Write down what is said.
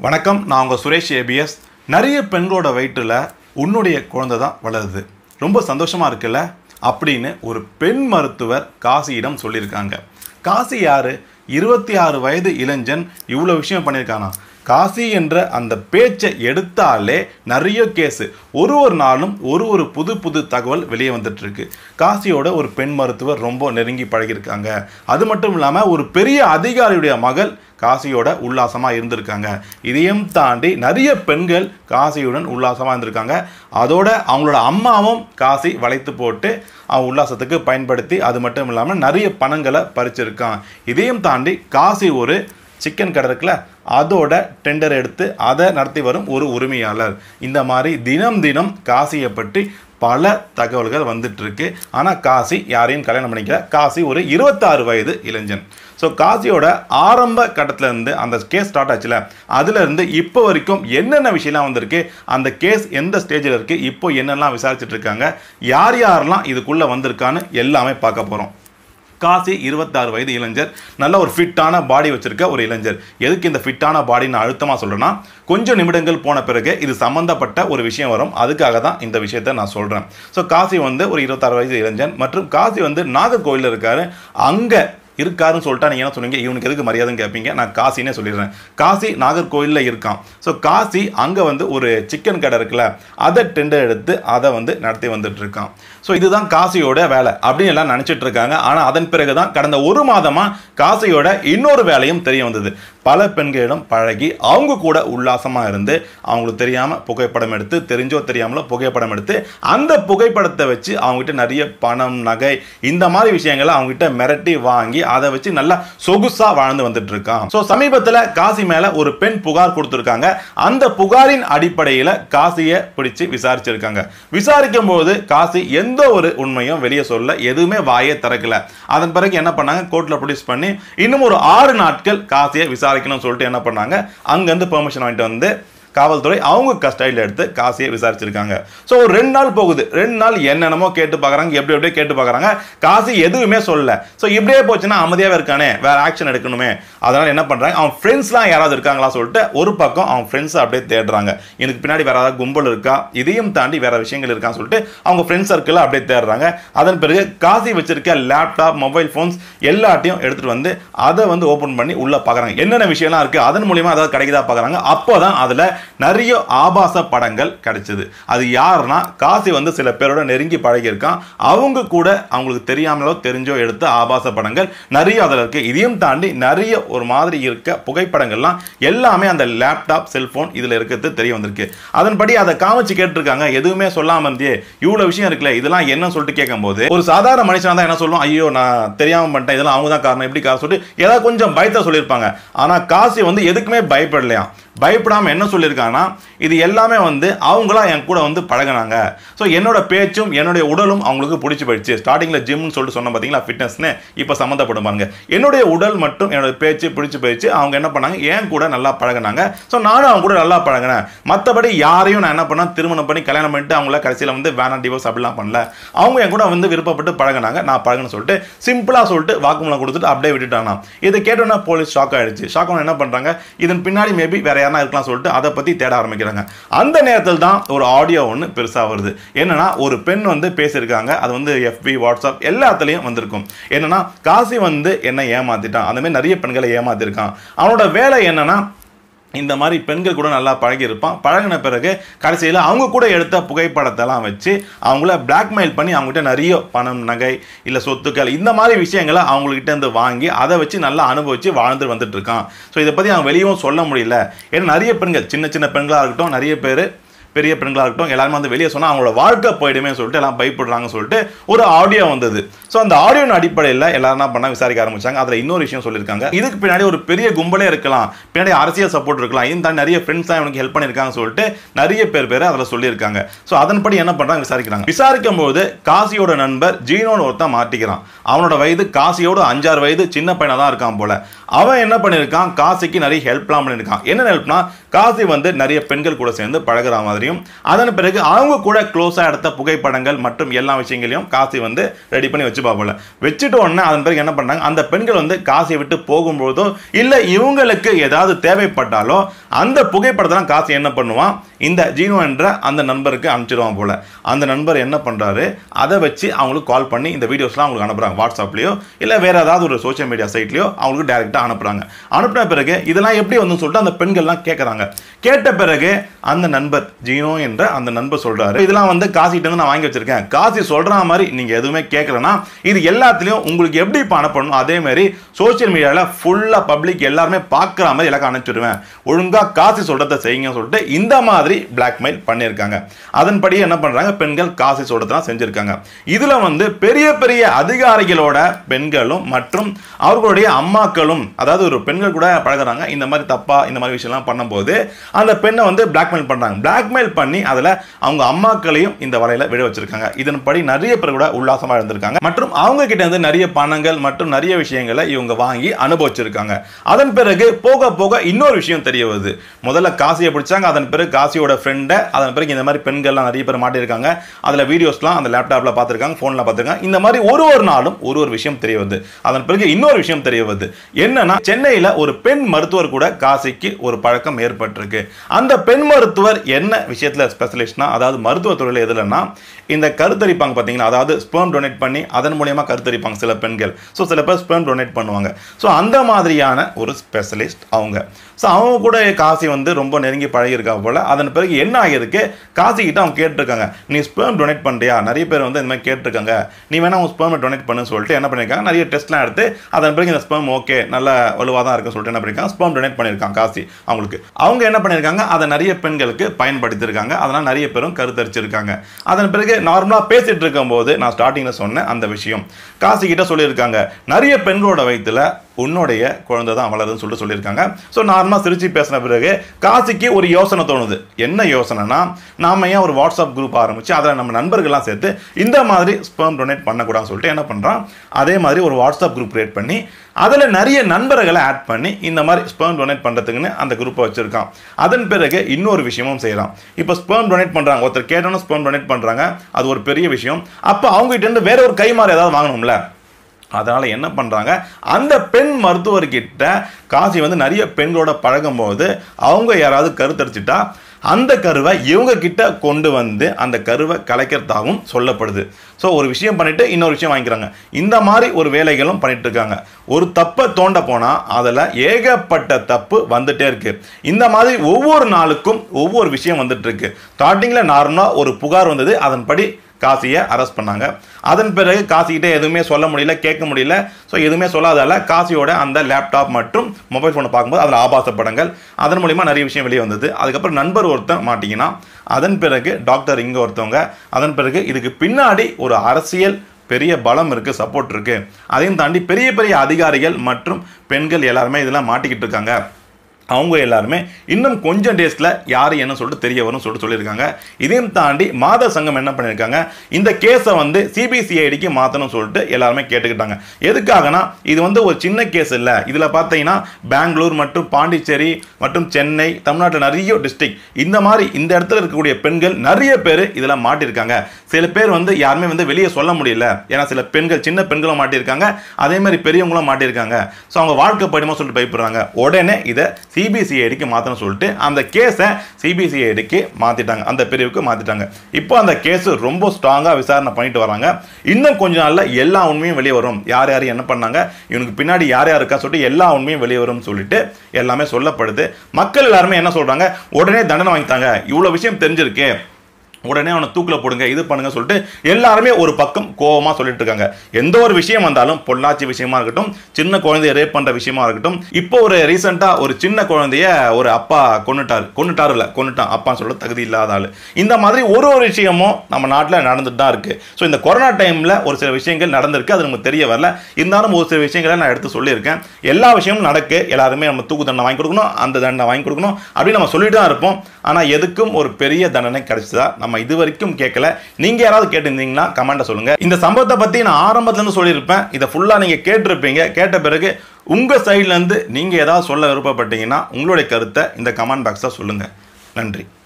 வணக்கம் நான் உங்கள் சுரேஷ் ஏபிஎஸ் நிறைய பெண்களோட வயிற்றில் உன்னுடைய குழந்தை தான் வளருது ரொம்ப சந்தோஷமாக இருக்குல்ல அப்படின்னு ஒரு பெண் மருத்துவர் காசியிடம் சொல்லியிருக்காங்க காசி யாரு இருபத்தி ஆறு வயது இளைஞன் இவ்வளோ விஷயம் பண்ணியிருக்கானா காசி என்ற அந்த பேச்சை எடுத்தாலே நிறைய கேஸு ஒரு ஒரு நாளும் ஒரு ஒரு புது புது தகவல் வெளியே வந்துட்டு இருக்கு காசியோட ஒரு பெண் மருத்துவர் ரொம்ப நெருங்கி பழகியிருக்காங்க அது மட்டும் இல்லாமல் ஒரு பெரிய அதிகாரியுடைய மகள் காசியோட உல்லாசமாக இருந்திருக்காங்க இதையும் தாண்டி நிறைய பெண்கள் காசியுடன் உல்லாசமாக இருந்திருக்காங்க அதோட அவங்களோட அம்மாவும் காசி வளைத்து போட்டு அவன் உல்லாசத்துக்கு பயன்படுத்தி அது மட்டும் இல்லாமல் நிறைய பணங்களை பறிச்சிருக்கான் இதையும் தாண்டி காசி ஒரு சிக்கன் கடை இருக்குல்ல அதோட டெண்டர் எடுத்து அதை நடத்தி வரும் ஒரு உரிமையாளர் இந்த மாதிரி தினம் தினம் காசியை பற்றி பல தகவல்கள் வந்துட்டு இருக்கு ஆனால் காசி யாரையும் கல்யாணம் பண்ணிக்கல காசி ஒரு இருபத்தாறு வயது இளைஞன் ஸோ காசியோட ஆரம்ப கட்டத்துல இருந்து அந்த கேஸ் ஸ்டார்ட் ஆச்சுல அதுல இருந்து இப்போ வரைக்கும் என்னென்ன விஷயம்லாம் வந்திருக்கு அந்த கேஸ் எந்த ஸ்டேஜில் இருக்கு இப்போ என்னெல்லாம் விசாரிச்சுட்டு இருக்காங்க யார் யாரெல்லாம் இதுக்குள்ள வந்திருக்கான்னு எல்லாமே பார்க்க போறோம் காசி இருபத்தாறு வயது இளைஞர் நல்ல ஒரு ஃபிட்டான பாடி வச்சிருக்க ஒரு இளைஞர் எதுக்கு இந்த ஃபிட்டான பாடி நான் அழுத்தமாக சொல்கிறேன்னா கொஞ்சம் நிமிடங்கள் போன பிறகு இது சம்மந்தப்பட்ட ஒரு விஷயம் வரும் அதுக்காக தான் இந்த விஷயத்தை நான் சொல்கிறேன் ஸோ காசி வந்து ஒரு இருபத்தாறு வயது இளைஞன் மற்றும் காசி வந்து நாகர்கோவிலில் இருக்காரு அங்கே இருக்காருன்னு சொல்லிட்டா நீங்கள் என்ன சொன்னீங்க இவனுக்கு எதுக்கு மரியாதைன்னு கேட்பீங்க நான் காசினே சொல்லிடுறேன் காசி நாகர்கோவிலில் இருக்கான் ஸோ காசி அங்கே வந்து ஒரு சிக்கன் கடை இருக்குல்ல அதை டெண்டர் எடுத்து அதை வந்து நடத்தி வந்துட்டு இருக்கான் ஸோ இதுதான் காசியோட வேலை அப்படின்னு எல்லாம் நினச்சிட்டு இருக்காங்க ஆனால் அதன் பிறகு தான் கடந்த ஒரு மாதமாக காசியோட இன்னொரு வேலையும் தெரிய வந்தது பல பெண்களிடம் பழகி அவங்க கூட உல்லாசமாக இருந்து அவங்களுக்கு தெரியாமல் புகைப்படம் எடுத்து தெரிஞ்சோ தெரியாமலோ புகைப்படம் எடுத்து அந்த புகைப்படத்தை வச்சு அவங்ககிட்ட நிறைய பணம் நகை இந்த மாதிரி விஷயங்களை அவங்ககிட்ட மிரட்டி வாங்கி அதை வச்சு நல்லா சொகுசா வாழ்ந்து வந்துட்டு இருக்கான் ஸோ சமீபத்தில் காசி மேல ஒரு பெண் புகார் கொடுத்துருக்காங்க அந்த புகாரின் அடிப்படையில் காசியை பிடிச்சு விசாரிச்சிருக்காங்க விசாரிக்கும் போது காசி எந்த ஒரு உண்மையும் வெளியே சொல்ல எதுவுமே வாயே திறக்கல அதன் பிறகு என்ன பண்ணாங்க கோர்ட்ல ப்ரொடியூஸ் பண்ணி இன்னும் ஒரு ஆறு நாட்கள் காசியை விசாரிக்கணும்னு சொல்லிட்டு என்ன பண்ணாங்க அங்கேருந்து பெர்மிஷன் வாங்கிட்டு வந்து காவல்துறை அவங்க கஸ்டடியில் எடுத்து காசியை விசாரிச்சிருக்காங்க ஸோ ஒரு ரெண்டு நாள் போகுது ரெண்டு நாள் என்னென்னமோ கேட்டு பார்க்குறாங்க எப்படி எப்படியோ கேட்டு பார்க்குறாங்க காசி எதுவுமே சொல்லல ஸோ இப்படியே போச்சுன்னா அமைதியாகவே இருக்கானே வேற ஆக்ஷன் எடுக்கணுமே அதனால என்ன பண்ணுறாங்க அவன் ஃப்ரெண்ட்ஸ்லாம் யாராவது இருக்காங்களா சொல்லிட்டு ஒரு பக்கம் அவன் ஃப்ரெண்ட்ஸை அப்படியே தேடுறாங்க எனக்கு பின்னாடி வேற ஏதாவது கும்பல் இருக்கா இதையும் தாண்டி வேற விஷயங்கள் இருக்கான்னு சொல்லிட்டு அவங்க ஃப்ரெண்ட்ஸ் சர்க்கிளில் அப்படியே தேடுறாங்க அதன் பிறகு காசி வச்சிருக்க லேப்டாப் மொபைல் ஃபோன்ஸ் எல்லாத்தையும் எடுத்துட்டு வந்து அதை வந்து ஓப்பன் பண்ணி உள்ள பார்க்குறாங்க என்னென்ன விஷயம்லாம் இருக்கு அதன் மூலியமா அதாவது கிடைக்குதா பார்க்குறாங்க அப்போ தான் அதில் நிறைய ஆபாச படங்கள் கிடைச்சது அது யாருன்னா காசி வந்து சில பேரோட நெருங்கி பழகியிருக்கான் அவங்க கூட அவங்களுக்கு தெரியாமலோ தெரிஞ்சோ எடுத்த ஆபாச படங்கள் நிறைய அதில் இருக்கு இதையும் தாண்டி நிறைய ஒரு மாதிரி இருக்க புகைப்படங்கள்லாம் எல்லாமே அந்த லேப்டாப் செல்போன் இதில் இருக்கிறது தெரிய வந்திருக்கு அதன்படி அதை காமிச்சு கேட்டிருக்காங்க எதுவுமே சொல்லாம இருந்தே இவ்வளவு விஷயம் இருக்குல்ல இதெல்லாம் என்ன சொல்லிட்டு கேட்கும்போது ஒரு சாதாரண மனுஷனா தான் என்ன சொல்லுவோம் ஐயோ நான் தெரியாம பண்ணிட்டேன் இதெல்லாம் அவங்க தான் காரணம் எப்படி காரணம் சொல்லிட்டு ஏதாவது கொஞ்சம் பயத்தை சொல்லியிருப்பாங்க ஆனா காசி வந்து எதுக்குமே பயப்படலையா பயப்படாம என்ன சொல்லியிருக்காங்கன்னா இது எல்லாமே வந்து அவங்களா என் கூட வந்து பழகினாங்க ஸோ என்னோட பேச்சும் என்னுடைய உடலும் அவங்களுக்கு பிடிச்சி போயிடுச்சு ஸ்டார்டிங்கில் ஜிம்னு சொல்லிட்டு சொன்ன பார்த்தீங்களா ஃபிட்னஸ்னு இப்போ சம்மந்தப்படும் பாருங்க என்னுடைய உடல் மட்டும் என்னோட பேச்சு பிடிச்சி போயிடுச்சு அவங்க என்ன பண்ணாங்க என் கூட நல்லா பழகினாங்க ஸோ நானும் அவங்க கூட நல்லா பழகினேன் மற்றபடி யாரையும் நான் என்ன பண்ணேன் திருமணம் பண்ணி கல்யாணம் பண்ணிட்டு அவங்கள கடைசியில் வந்து வேணாம் டிவோர்ஸ் அப்படிலாம் பண்ணல அவங்க என் கூட வந்து விருப்பப்பட்டு பழகினாங்க நான் பழகணும்னு சொல்லிட்டு சிம்பிளாக சொல்லிட்டு வாக்குமூலம் கொடுத்துட்டு அப்படியே விட்டுட்டானா இதை கேட்டோன்னா போலீஸ் ஷாக் ஆயிடுச்சு ஷாக் ஆன என்ன பண்ணுறாங்க இதன் பின்னாடி மேபி வேற யாரா இருக்கலாம் சொல்லிட்டு அதை பற்றி தேட ஆரம்பிக்கிறாங்க அந்த நேரத்தில் தான் ஒரு ஆடியோ ஒன்று பெருசாக வருது என்னன்னா ஒரு பெண் வந்து பேசியிருக்காங்க அது வந்து எஃபி வாட்ஸ்அப் எல்லாத்துலேயும் வந்திருக்கும் என்னன்னா காசி வந்து என்ன ஏமாத்திட்டான் அந்த மாதிரி நிறைய பெண்களை ஏமாத்திருக்கான் அவனோட வேலை என்னன்னா இந்த மாதிரி பெண்கள் கூட நல்லா பழகியிருப்பான் பழகின பிறகு கடைசியில் அவங்க கூட எடுத்த புகைப்படத்தெல்லாம் வச்சு அவங்கள பிளாக்மெயில் பண்ணி அவங்ககிட்ட நிறைய பணம் நகை இல்லை சொத்துக்கள் இந்த மாதிரி விஷயங்களை அவங்கக்கிட்ட இருந்து வாங்கி அதை வச்சு நல்லா அனுபவித்து வாழ்ந்து வந்துட்டு இருக்கான் ஸோ இதை பற்றி அவங்க வெளியவும் சொல்ல முடியல ஏன்னா நிறைய பெண்கள் சின்ன சின்ன பெண்களாக இருக்கட்டும் நிறைய பேர் பெரிய பெண்களாக இருக்கட்டும் எல்லாருமே வந்து வெளியே சொன்னால் அவங்களோட வாழ்க்கை போயிடுமே சொல்லிட்டு எல்லாம் பயப்படுறாங்கன்னு சொல்லிட்டு ஒரு ஆடியோ வந்தது ஸோ அந்த ஆடியோன் அடிப்படையில் எல்லாரும் என்ன பண்ண விசாரிக்க ஆரம்பிச்சாங்க அதில் இன்னொரு விஷயம் சொல்லியிருக்காங்க இதுக்கு பின்னாடி ஒரு பெரிய கும்பலே இருக்கலாம் பின்னாடி அரசியல் சப்போர்ட் இருக்கலாம் இந்த நிறைய ஃப்ரெண்ட்ஸ் தான் இவனுக்கு ஹெல்ப் பண்ணியிருக்காங்க சொல்லிட்டு நிறைய பேர் பேர் அதில் சொல்லியிருக்காங்க ஸோ அதன்படி என்ன பண்ணுறாங்க விசாரிக்கிறாங்க விசாரிக்கும் போது காசியோட நண்பர் ஜீனோன்னு ஒருத்தன் மாட்டிக்கிறான் அவனோட வயது காசியோட அஞ்சாறு வயது சின்ன பையனாக தான் இருக்கான் போல அவன் என்ன பண்ணியிருக்கான் காசிக்கு நிறைய ஹெல்ப்லாம் பண்ணியிருக்கான் என்ன ஹெல்ப்னா காசி வந்து நிறைய பெண்கள் கூட சேர்ந்து பழகுற மாதிரி நண்பரையும் அதன் பிறகு அவங்க கூட க்ளோஸாக எடுத்த புகைப்படங்கள் மற்றும் எல்லா விஷயங்களையும் காசி வந்து ரெடி பண்ணி வச்சுப்பா போல வச்சுட்டு உடனே அதன் பிறகு என்ன பண்ணாங்க அந்த பெண்கள் வந்து காசியை விட்டு போகும்போதோ இல்லை இவங்களுக்கு ஏதாவது தேவைப்பட்டாலோ அந்த புகைப்படத்தெல்லாம் காசி என்ன பண்ணுவான் இந்த ஜீனோ என்ற அந்த நண்பருக்கு அனுப்பிச்சிடுவான் போல அந்த நண்பர் என்ன பண்ணுறாரு அதை வச்சு அவங்களுக்கு கால் பண்ணி இந்த வீடியோஸ்லாம் அவங்களுக்கு அனுப்புகிறாங்க வாட்ஸ்அப்லேயோ இல்லை வேறு ஏதாவது ஒரு சோஷியல் மீடியா சைட்லையோ அவங்களுக்கு டேரெக்டாக அனுப்புகிறாங்க அனுப்பின பிறகு இதெல்லாம் எப்படி வந்து சொல்லிட்டு அந்த பெண்கள்லாம் கேட்குறாங்க கேட்ட பிறகு அந்த நண்பர் ஜீனோ என்ற அந்த நண்பர் சொல்கிறாரு இதெல்லாம் வந்து காசிட்டு வந்து நான் வாங்கி வச்சிருக்கேன் காசி சொல்கிற மாதிரி நீங்கள் எதுவுமே கேட்கலன்னா இது எல்லாத்துலேயும் உங்களுக்கு எப்படி இப்போ அனுப்பணும் அதே மாதிரி சோஷியல் மீடியாவில் ஃபுல்லாக பப்ளிக் எல்லாருமே பார்க்குற மாதிரி எல்லாருக்கும் அனுப்பிச்சிடுவேன் ஒழுங்காக காசி சொல்கிறத செய்யுங்கன்னு சொல்லிட்டு இந்த மாதிரி பிளாக்மெயில் பண்ணியிருக்காங்க அதன்படி என்ன பண்ணுறாங்க பெண்கள் காசி சொல்கிறதெல்லாம் செஞ்சுருக்காங்க இதில் வந்து பெரிய பெரிய அதிகாரிகளோட பெண்களும் மற்றும் அவர்களுடைய அம்மாக்களும் அதாவது ஒரு பெண்கள் கூட பழகுறாங்க இந்த மாதிரி தப்பா இந்த மாதிரி விஷயம்லாம் பண்ணும்போது அந்த பெண்ணை வந்து பிளாக்மெயில் பண்ணுறாங்க பிளாக்மெயில் பண்ணி அதில் அவங்க அம்மாக்களையும் இந்த வலையில் விழ வச்சிருக்காங்க இதன்படி நிறைய பேர் கூட உல்லாசமாக இருந்திருக்காங்க மற்றும் அவங்க கிட்ட இருந்து நிறைய பணங்கள் மற்றும் நிறைய விஷயங்களை இவங்க வாங்கி அனுபவிச்சிருக்காங்க அதன் பிறகு போக போக இன்னொரு விஷயம் தெரிய வருது முதல்ல காசியை பிடிச்சாங்க அதன் பிறகு காசியோட ஃப்ரெண்டை அதன் பிறகு இந்த மாதிரி பெண்கள்லாம் நிறைய பேர் மாட்டியிருக்காங்க அதில் வீடியோஸ்லாம் அந்த லேப்டாப்பில் பார்த்துருக்காங்க ஃபோனில் பார்த்துருக்காங்க இந்த மாதிரி ஒரு ஒரு நாளும் ஒரு ஒரு விஷயம் தெரிய வருது அதன் பிறகு இன்னொரு விஷயம் தெரிய வருது என்னன்னா சென்னையில் ஒரு பெண் மருத்துவர் கூட காசிக்கு ஒரு பழக்கம் ஏற்பட்டிருக்கு அந்த பெண் மருத்துவர் என்ன விஷயத்தில் ஸ்பெஷலிஸ்ட்னா அதாவது மருத்துவ துறையில் எதுலன்னா இந்த கருத்தரிப்பாங்க பார்த்தீங்களா அதாவது ஸ்பெர்ம் டொனேட் பண்ணி அதன் மூலியமாக கருத்தரிப்பாங்க சில பெண்கள் ஸோ சில பேர் ஸ்பெர்ம் டொனேட் பண்ணுவாங்க ஸோ அந்த மாதிரியான ஒரு ஸ்பெஷலிஸ்ட் அவங்க ஸோ அவங்க கூட காசி வந்து ரொம்ப நெருங்கி பழகியிருக்கா போல அதன் பிறகு என்ன ஆகியிருக்கு காசி கிட்ட அவங்க கேட்டிருக்காங்க நீ ஸ்பெர்ம் டொனேட் பண்ணுறியா நிறைய பேர் வந்து இந்த மாதிரி கேட்டிருக்காங்க நீ வேணா உன் ஸ்பெர்மை டொனேட் பண்ணு சொல்லிட்டு என்ன பண்ணியிருக்காங்க நிறைய டெஸ்ட்லாம் எடுத்து அதன் பிறகு இந்த ஸ்பெர்ம் ஓகே நல்ல வலுவாக தான் இருக்குன்னு சொல்லிட்டு என்ன பண்ணியிருக்காங்க ஸ்பெர்ம் டொனேட் பண்ணியிருக்காங்க காசி அவங்களுக்கு அவங்க என்ன பண்ணியிருக்காங்க அதை நிறைய பெண்களுக்கு பயன்படுத்தியிருக்காங்க அதனால் நிறைய பேரும் கருத்தரிச்சிருக்காங்க அதன் பிறகு நார்மலாக பேசிட்டு இருக்கும்போது நான் ஸ்டார்டிங்கில் சொன்ன அந்த விஷயம் காசி கிட்ட சொல்லியிருக்காங்க நிறைய பெண்களோட வயிற்றுல உன்னுடைய குழந்தை தான் வளருதுன்னு சொல்லிட்டு சொல்லியிருக்காங்க ஸோ நார்மலாக சிரிச்சு பேசின பிறகு காசிக்கு ஒரு யோசனை தோணுது என்ன யோசனைனா நாம ஏன் ஒரு வாட்ஸ்அப் குரூப் ஆரம்பிச்சு அதில் நம்ம நண்பர்கள்லாம் சேர்த்து இந்த மாதிரி ஸ்பெர்ம் டொனேட் பண்ணக்கூடாதுன்னு சொல்லிட்டு என்ன பண்ணுறான் அதே மாதிரி ஒரு வாட்ஸ்அப் குரூப் கிரியேட் பண்ணி அதில் நிறைய நண்பர்களை ஆட் பண்ணி இந்த மாதிரி ஸ்பெர்ம் டொனேட் பண்ணுறதுக்குன்னு அந்த குரூப்பை வச்சுருக்கான் அதன் பிறகு இன்னொரு விஷயமும் செய்கிறான் இப்போ ஸ்பெர்ம் டொனேட் பண்ணுறாங்க ஒருத்தர் கேட்டோன்னு ஸ்பெர்ம் டொனேட் பண்ணுறாங்க அது ஒரு பெரிய விஷயம் அப்போ அவங்ககிட்ட இருந்து வேற ஒரு கைமாறு ஏதாவது வாங்கணும்ல அதனால் என்ன பண்ணுறாங்க அந்த பெண் மருத்துவர்கிட்ட காசி வந்து நிறைய பெண்களோட பழகும்போது அவங்க யாராவது கருத்தரிச்சிட்டா அந்த கருவை இவங்க கிட்ட கொண்டு வந்து அந்த கருவை கலைக்கிறதாகவும் சொல்லப்படுது ஸோ ஒரு விஷயம் பண்ணிட்டு இன்னொரு விஷயம் வாங்கிக்கிறாங்க இந்த மாதிரி ஒரு வேலைகளும் பண்ணிட்டு இருக்காங்க ஒரு தப்பை தோண்ட போனால் அதில் ஏகப்பட்ட தப்பு வந்துட்டே இருக்கு இந்த மாதிரி ஒவ்வொரு நாளுக்கும் ஒவ்வொரு விஷயம் வந்துட்டு இருக்கு ஸ்டார்டிங்கில் நார்மலாக ஒரு புகார் வந்தது அதன்படி காசியை அரெஸ்ட் பண்ணாங்க அதன் பிறகு காசிக்கிட்ட எதுவுமே சொல்ல முடியல கேட்க முடியல ஸோ எதுவுமே சொல்லாதால காசியோட அந்த லேப்டாப் மற்றும் மொபைல் ஃபோனை பார்க்கும்போது அதில் ஆபாச படங்கள் அதன் மூலிமா நிறைய விஷயம் வெளியே வந்தது அதுக்கப்புறம் நண்பர் ஒருத்தன் மாட்டிக்கினா அதன் பிறகு டாக்டர் இங்கே ஒருத்தவங்க அதன் பிறகு இதுக்கு பின்னாடி ஒரு அரசியல் பெரிய பலம் இருக்குது சப்போர்ட் இருக்குது அதையும் தாண்டி பெரிய பெரிய அதிகாரிகள் மற்றும் பெண்கள் எல்லாருமே இதெல்லாம் மாட்டிக்கிட்டு இருக்காங்க அவங்க எல்லாருமே இன்னும் கொஞ்சம் டேஸில் யார் என்ன சொல்லிட்டு தெரிய வரும்னு சொல்லிட்டு சொல்லியிருக்காங்க இதையும் தாண்டி மாத சங்கம் என்ன பண்ணியிருக்காங்க இந்த கேஸை வந்து சிபிசிஐடிக்கு மாற்றணும்னு சொல்லிட்டு எல்லாருமே கேட்டுக்கிட்டாங்க எதுக்காகனா இது வந்து ஒரு சின்ன கேஸ் இல்லை இதில் பார்த்தீங்கன்னா பெங்களூர் மற்றும் பாண்டிச்சேரி மற்றும் சென்னை தமிழ்நாட்டில் நிறைய டிஸ்ட்ரிக்ட் இந்த மாதிரி இந்த இடத்துல இருக்கக்கூடிய பெண்கள் நிறைய பேர் இதில் மாட்டியிருக்காங்க சில பேர் வந்து யாருமே வந்து வெளியே சொல்ல முடியல ஏன்னா சில பெண்கள் சின்ன பெண்களும் மாட்டியிருக்காங்க அதே மாதிரி பெரியவங்களும் மாட்டியிருக்காங்க ஸோ அவங்க வாழ்க்கை படிமா சொல்லிட்டு பயப்படுறாங்க உடனே இதை சிபிசிஐடிக்கு மாற்றணும் சொல்லிட்டு அந்த கேஸை சிபிசிஐடிக்கு மாற்றிட்டாங்க அந்த பிரிவுக்கு மாற்றிட்டாங்க இப்போ அந்த கேஸ் ரொம்ப ஸ்ட்ராங்காக விசாரணை பண்ணிட்டு வராங்க இன்னும் கொஞ்ச நாளில் எல்லா உண்மையும் வெளியே வரும் யார் யார் என்ன பண்ணாங்க இவனுக்கு பின்னாடி யார் யார் இருக்கா சொல்லிட்டு எல்லா உண்மையும் வெளியே வரும்னு சொல்லிட்டு எல்லாமே சொல்லப்படுது மக்கள் எல்லாருமே என்ன சொல்கிறாங்க உடனே தண்டனை வாங்கிட்டாங்க இவ்வளோ விஷயம் தெரிஞ்சிருக்கு உடனே அவனை தூக்கில் போடுங்க இது பண்ணுங்க சொல்லிட்டு எல்லாருமே ஒரு பக்கம் கோவமாக சொல்லிட்டு இருக்காங்க எந்த ஒரு விஷயம் வந்தாலும் பொள்ளாச்சி விஷயமா இருக்கட்டும் சின்ன குழந்தைய ரேப் பண்ணுற விஷயமா இருக்கட்டும் இப்போ ஒரு ரீசெண்டாக ஒரு சின்ன குழந்தைய ஒரு அப்பா கொண்டுட்டார் கொண்டுட்டார் இல்லை கொண்டுட்டான் அப்பான்னு சொல்ல தகுதி இல்லாத ஆள் இந்த மாதிரி ஒரு ஒரு விஷயமும் நம்ம நாட்டில் நடந்துட்டு தான் இருக்கு ஸோ இந்த கொரோனா டைமில் ஒரு சில விஷயங்கள் நடந்திருக்கு அது நமக்கு தெரிய வரல இருந்தாலும் ஒரு சில விஷயங்களை நான் எடுத்து சொல்லியிருக்கேன் எல்லா விஷயமும் நடக்கு எல்லாருமே நம்ம தூக்கு தண்டனை வாங்கி கொடுக்கணும் அந்த தண்டனை வாங்கி கொடுக்கணும் அப்படின்னு நம்ம சொல்லிட்டு தான் இருப்போம் ஆனால் எதுக்கும் ஒரு பெரிய தண்டனை கிடைச்சதா நம்ம இது வரைக்கும் கேட்கல நீங்க யாராவது கேட்டிருந்தீங்கன்னா கமெண்ட்டை சொல்லுங்க இந்த சம்பவத்தை பத்தி நான் ஆரம்பத்துல இருந்து சொல்லியிருப்பேன் இதை ஃபுல்லா நீங்க கேட்டிருப்பீங்க கேட்ட பிறகு உங்க சைட்ல இருந்து நீங்க ஏதாவது சொல்ல விருப்பப்பட்டீங்கன்னா உங்களுடைய கருத்தை இந்த கமெண்ட் பாக்ஸில் சொல்லுங்க நன்றி